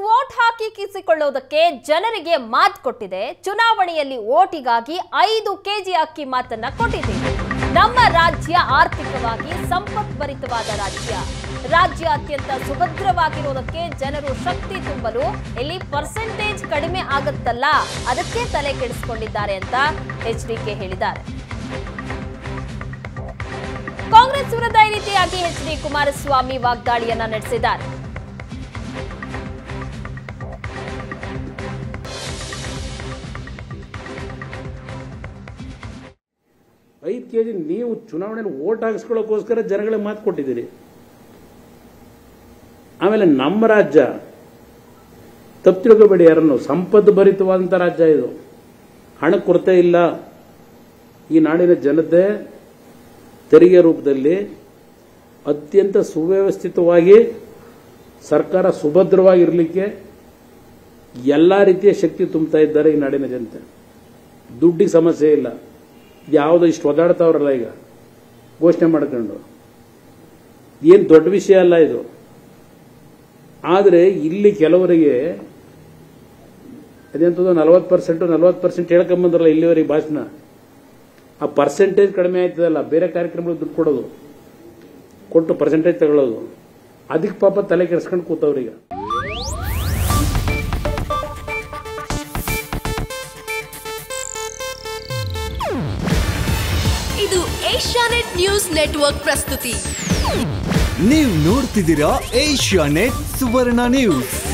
vote ಹಾಕಿ ಕಿಸಿಕೊಳ್ಳುವುದಕ್ಕೆ ಜನರಿಗೆ ಮಾತು ಕೊಟ್ಟಿದೆ ಚುನಾವಣೆಯಲ್ಲಿ ಓಟಿಗಾಗಿ ಐದು ಕೆಜಿ ಅಕ್ಕಿ ಮಾತನ್ನ ಕೊಟ್ಟಿದೆ ನಮ್ಮ ರಾಜ್ಯ ಆರ್ಥಿಕವಾಗಿ ಸಂಪತ್ಭರಿತವಾದ ರಾಜ್ಯ ರಾಜ್ಯ ಅತ್ಯಂತ ಸುಭದ್ರವಾಗಿರುವುದಕ್ಕೆ ಜನರು ಶಕ್ತಿ ತುಂಬಲು ಇಲ್ಲಿ ಪರ್ಸೆಂಟೇಜ್ ಕಡಿಮೆ ಆಗುತ್ತಲ್ಲ ಅದಕ್ಕೆ ತಲೆ ಕೆಡಿಸಿಕೊಂಡಿದ್ದಾರೆ ಅಂತ ಎಚ್ ಡಿ ಕೆ ಹೇಳಿದ್ದಾರೆ ಕಾಂಗ್ರೆಸ್ ವಿರುದ್ಧ ಈ ರೀತಿಯಾಗಿ ಎಚ್ ಡಿ ಕುಮಾರಸ್ವಾಮಿ ವಾಗ್ದಾಳಿಯನ್ನ ನಡೆಸಿದ್ದಾರೆ ಐದು ಕೆ ಜಿ ನೀವು ಚುನಾವಣೆಯಲ್ಲಿ ಓಟ್ ಹಾಕಿಸ್ಕೊಳ್ಳೋಕ್ಕೋಸ್ಕರ ಜನಗಳಿಗೆ ಮಾತು ಕೊಟ್ಟಿದ್ದೀರಿ ಆಮೇಲೆ ನಮ್ಮ ರಾಜ್ಯ ತಪ್ಪು ತಿಳ್ಕೊಬೇಡಿ ಯಾರನ್ನು ಸಂಪತ್ತು ಭರಿತವಾದಂಥ ರಾಜ್ಯ ಇದು ಹಣ ಕೊರತೆ ಇಲ್ಲ ಈ ನಾಡಿನ ಜನತೆ ತೆರಿಗೆ ರೂಪದಲ್ಲಿ ಅತ್ಯಂತ ಸುವ್ಯವಸ್ಥಿತವಾಗಿ ಸರ್ಕಾರ ಸುಭದ್ರವಾಗಿರಲಿಕ್ಕೆ ಎಲ್ಲ ರೀತಿಯ ಶಕ್ತಿ ತುಂಬ್ತಾ ಇದ್ದಾರೆ ಈ ನಾಡಿನ ಜನತೆ ದುಡ್ಡಿಗೆ ಸಮಸ್ಯೆ ಇಲ್ಲ ಯಾವುದೋ ಇಷ್ಟು ಒದಾಡ್ತಾವ್ರಲ್ಲ ಈಗ ಘೋಷಣೆ ಮಾಡ್ಕೊಂಡು ಏನು ದೊಡ್ಡ ವಿಷಯ ಅಲ್ಲ ಇದು ಆದರೆ ಇಲ್ಲಿ ಕೆಲವರಿಗೆ ಅದೆಂಥದ್ದು ನಲವತ್ತು ಪರ್ಸೆಂಟು ನಲವತ್ತು ಪರ್ಸೆಂಟ್ ಹೇಳ್ಕೊಂಬಂದ್ರಲ್ಲ ಇಲ್ಲಿವರೆಗೆ ಭಾಷಣ ಆ ಪರ್ಸೆಂಟೇಜ್ ಕಡಿಮೆ ಆಯ್ತದಲ್ಲ ಬೇರೆ ಕಾರ್ಯಕ್ರಮಗಳು ದುಡ್ಡು ಕೊಡೋದು ಕೊಟ್ಟು ಪರ್ಸೆಂಟೇಜ್ ತಗೊಳ್ಳೋದು ಅದಕ್ಕೆ ಪಾಪ ತಲೆ ಕೆಡಿಸ್ಕೊಂಡು ಕೂತವ್ರೀಗ ಇದು ಏಷ್ಯಾನೆಟ್ ನ್ಯೂಸ್ ನೆಟ್ವರ್ಕ್ ಪ್ರಸ್ತುತಿ ನೀವು ನೋಡ್ತಿದ್ದೀರಾ ಏಷ್ಯಾ ನೆಟ್ ಸುವರ್ಣ ನ್ಯೂಸ್